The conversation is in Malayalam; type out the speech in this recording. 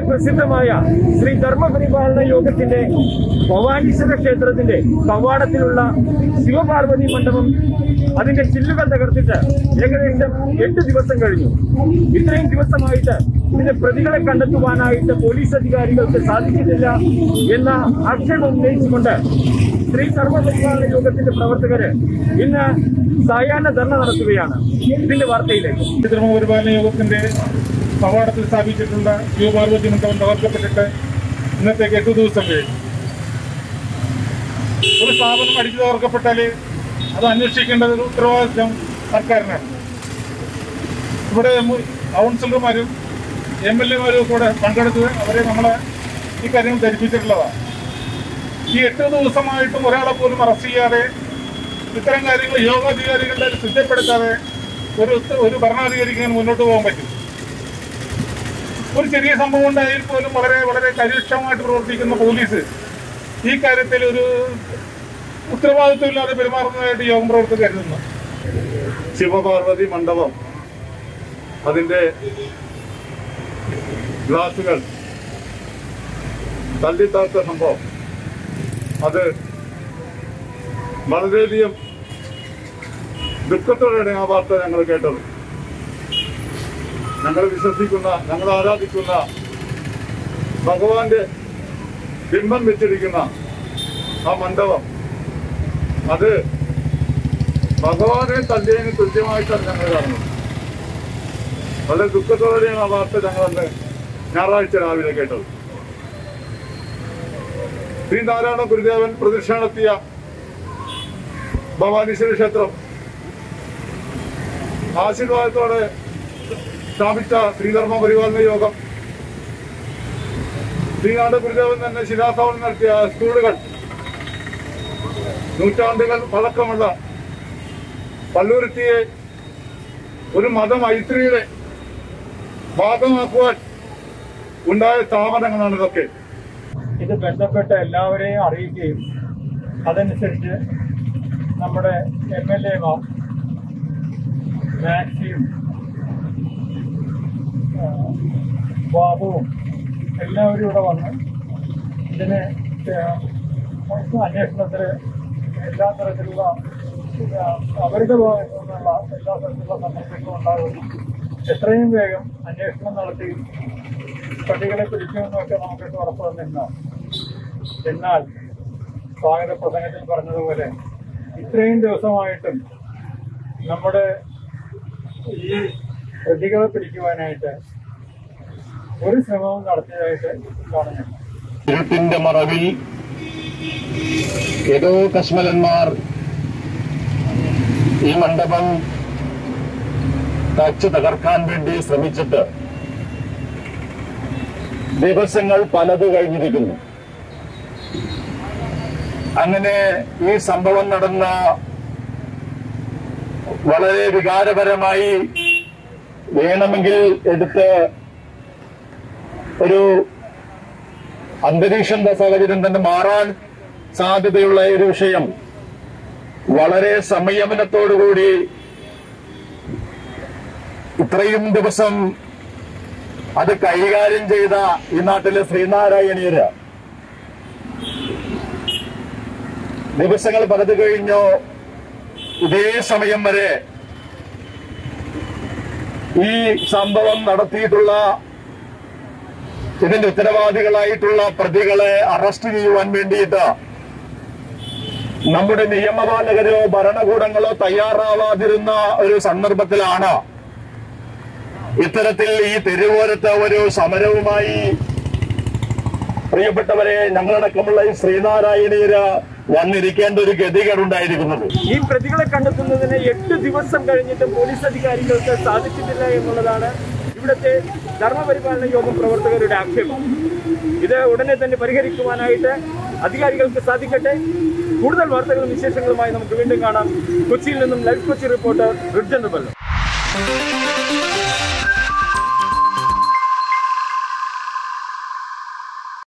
പ്രസിദ്ധമായ ശ്രീ ധർമ്മപരിപാലന യോഗത്തിന്റെ ഭവാനീശ്വര ക്ഷേത്രത്തിന്റെ കവാടത്തിലുള്ള ശിവപാർവതി മണ്ഡപം അതിന്റെ ചില്ലുകൾ തകർത്തിട്ട് ഏകദേശം എട്ട് ദിവസം കഴിഞ്ഞു ഇത്രയും ദിവസമായിട്ട് ഇതിന്റെ പ്രതികളെ കണ്ടെത്തുവാനായിട്ട് പോലീസ് അധികാരികൾക്ക് സാധിച്ചിട്ടില്ല എന്ന ആക്ഷേപം ഉന്നയിച്ചുകൊണ്ട് ശ്രീ ധർമ്മപരിപാലന യോഗത്തിന്റെ പ്രവർത്തകര് ഇന്ന് സായാഹ്ന ധർണ നടത്തുകയാണ് ഇതിന്റെ വാർത്തയിലേക്ക് ധർമ്മപരിപാലന യോഗത്തിന്റെ കവാടത്തിൽ സ്ഥാപിച്ചിട്ടുള്ള ശിവപാർവതി മണ്ഡപം തകർക്കപ്പെട്ടിട്ട് ഇന്നത്തേക്ക് എട്ട് ദിവസം കഴിഞ്ഞു ഒരു സ്ഥാപനം അടിച്ചു തകർക്കപ്പെട്ടാൽ അത് അന്വേഷിക്കേണ്ടത് ഒരു ഉത്തരവാദിത്വം സർക്കാരിനാണ് ഇവിടെ മു- കൗൺസിലർമാരും എം എൽ എമാരും കൂടെ പങ്കെടുത്ത് അവരെ നമ്മളെ ഈ കാര്യങ്ങൾ ധരിപ്പിച്ചിട്ടുള്ളതാണ് ഈ എട്ട് ദിവസമായിട്ടും ഒരാളെ പോലും അറസ്റ്റ് ചെയ്യാതെ ഇത്തരം കാര്യങ്ങൾ യോഗാധികാരികളുടെ ശ്രദ്ധപ്പെടുത്താതെ ഒരു ഒരു ഭരണാധികാരിക്ക് മുന്നോട്ട് പോകാൻ പറ്റും ഒരു ചെറിയ സംഭവം ഉണ്ടായാൽ പോലും വളരെ വളരെ കാര്യക്ഷമമായിട്ട് പ്രവർത്തിക്കുന്ന പോലീസ് ഈ കാര്യത്തിൽ ഒരു ഉത്തരവാദിത്വമില്ലാതെ പെരുമാറുന്നതായിട്ട് യോഗം പ്രവർത്തകർ കരുതുന്നു ശിവപാർവതി മണ്ഡപം അതിന്റെ ഗ്ലാസുകൾ തല്ലിത്താത്ത സംഭവം അത് വളരെയധികം ദുഃഖത്തോടെയാണ് ആ വാർത്ത ഞങ്ങൾ കേട്ടത് ഞങ്ങൾ വിശ്വസിക്കുന്ന ഞങ്ങൾ ആരാധിക്കുന്ന ഭഗവാന്റെ ബിംബം വെച്ചിരിക്കുന്ന ആ മണ്ഡപം അത് ഭഗവാനെ തല്ലിയതിന് തുല്യമായിട്ടാണ് ഞങ്ങൾ കാണുന്നത് വളരെ ദുഃഖത്തോടെയാണ് ആ വാർത്ത ഞങ്ങളന്ന് ഞായറാഴ്ച രാവിലെ കേട്ടത് ശ്രീനാരായണ ഗുരുദേവൻ പ്രതിഷ്ഠ നടത്തിയ ഭവാനീശ്വര ക്ഷേത്രം ആശീർവാദത്തോടെ സ്ഥാപിച്ച ശ്രീധർമ്മ പരിപാലന യോഗം ശ്രീനാരായണ ഗുരുദേവൻ തന്നെ ശിലാസ്ഥാപനം നടത്തിയ സ്കൂളുകൾ നൂറ്റാണ്ടുകൾ പഴക്കമുള്ള പള്ളുരുത്തിയെ ഒരു മതമൈത്രിയുടെ ഭാഗമാക്കുവാൻ ഉണ്ടായ സ്ഥാപനങ്ങളാണ് ഇതൊക്കെ ഇത് ബന്ധപ്പെട്ട എല്ലാവരെയും അറിയിക്കുകയും അതനുസരിച്ച് നമ്മുടെ എം എൽ എമാർ മാക്സിയും ആ, ബാബുവും എല്ലാവരും ഇവിടെ വന്ന് ഇതിന് ആ, അന്വേഷണത്തിന് എല്ലാ തരത്തിലുള്ള ആ, അവരുടെ ഭാഗത്തു നിന്നുള്ള എല്ലാ തരത്തിലുള്ള സമ്മർദ്ദങ്ങളും ഉണ്ടാകുന്നു എത്രയും വേഗം അന്വേഷണം നടത്തി പ്രതികളെ പിടിക്കുമെന്നൊക്കെ നമുക്കൊക്കെ ഉറപ്പ് തന്നിരുന്നതാണ് എന്നാൽ സ്വാഗത പ്രസംഗത്തിൽ പറഞ്ഞതുപോലെ ഇത്രയും ദിവസമായിട്ടും നമ്മുടെ ഈ പ്രതികളെ പിടിക്കുവാനായിട്ട് ഒരു ശ്രമവും നടത്തിയതായിട്ട് കാണുന്നില്ല ഇരുട്ടിന്റെ മറവിൽ ഏതോ കശ്മലന്മാർ ഈ മണ്ഡപം തച്ച് തകർക്കാൻ വേണ്ടി ശ്രമിച്ചിട്ട് ദിവസങ്ങൾ പലത് കഴിഞ്ഞിരിക്കുന്നു അങ്ങനെ ഈ സംഭവം നടന്ന വളരെ വികാരപരമായി വേണമെങ്കിൽ എടുത്ത് ഒരു അന്തരീക്ഷം സാഹചര്യം തന്നെ മാറാൻ സാധ്യതയുള്ള ഒരു വിഷയം വളരെ സംയമനത്തോടുകൂടി ഇത്രയും ദിവസം അത് കൈകാര്യം ചെയ്ത ഈ നാട്ടിലെ ശ്രീനാരായണീയര് ദിവസങ്ങൾ പലത് കഴിഞ്ഞോ ഇതേ സമയം വരെ ഈ സംഭവം നടത്തിയിട്ടുള്ള ഇതിന്റെ ഉത്തരവാദികളായിട്ടുള്ള പ്രതികളെ അറസ്റ്റ് ചെയ്യുവാൻ വേണ്ടിയിട്ട് നമ്മുടെ നിയമപാലകരോ ഭരണകൂടങ്ങളോ തയ്യാറാവാതിരുന്ന ഒരു സന്ദർഭത്തിലാണ് ഇത്തരത്തിൽ ഈ തെരുവോരത്ത് ഒരു സമരവുമായി പ്രിയപ്പെട്ടവരെ ഞങ്ങളടക്കമുള്ള ഈ ശ്രീനാരായണീയര് വന്നിരിക്കേണ്ട ഒരു ഗതികേടുണ്ടായിരിക്കുന്നത് ഈ പ്രതികളെ കണ്ടെത്തുന്നതിന് എട്ട് ദിവസം കഴിഞ്ഞിട്ടും പോലീസ് അധികാരികൾക്ക് സാധിച്ചിട്ടില്ല എന്നുള്ളതാണ് ഇവിടുത്തെ ധർമ്മപരിപാലന യോഗം പ്രവർത്തകരുടെ ആക്ഷേപം ഇത് ഉടനെ തന്നെ പരിഹരിക്കുവാനായിട്ട് അധികാരികൾക്ക് സാധിക്കട്ടെ കൂടുതൽ വാർത്തകളും വിശേഷങ്ങളുമായി നമുക്ക് വീണ്ടും കാണാം കൊച്ചിയിൽ നിന്നും ലൈവ് കൊച്ചി റിപ്പോർട്ടർ റിഡ്ജൻ റിബൽ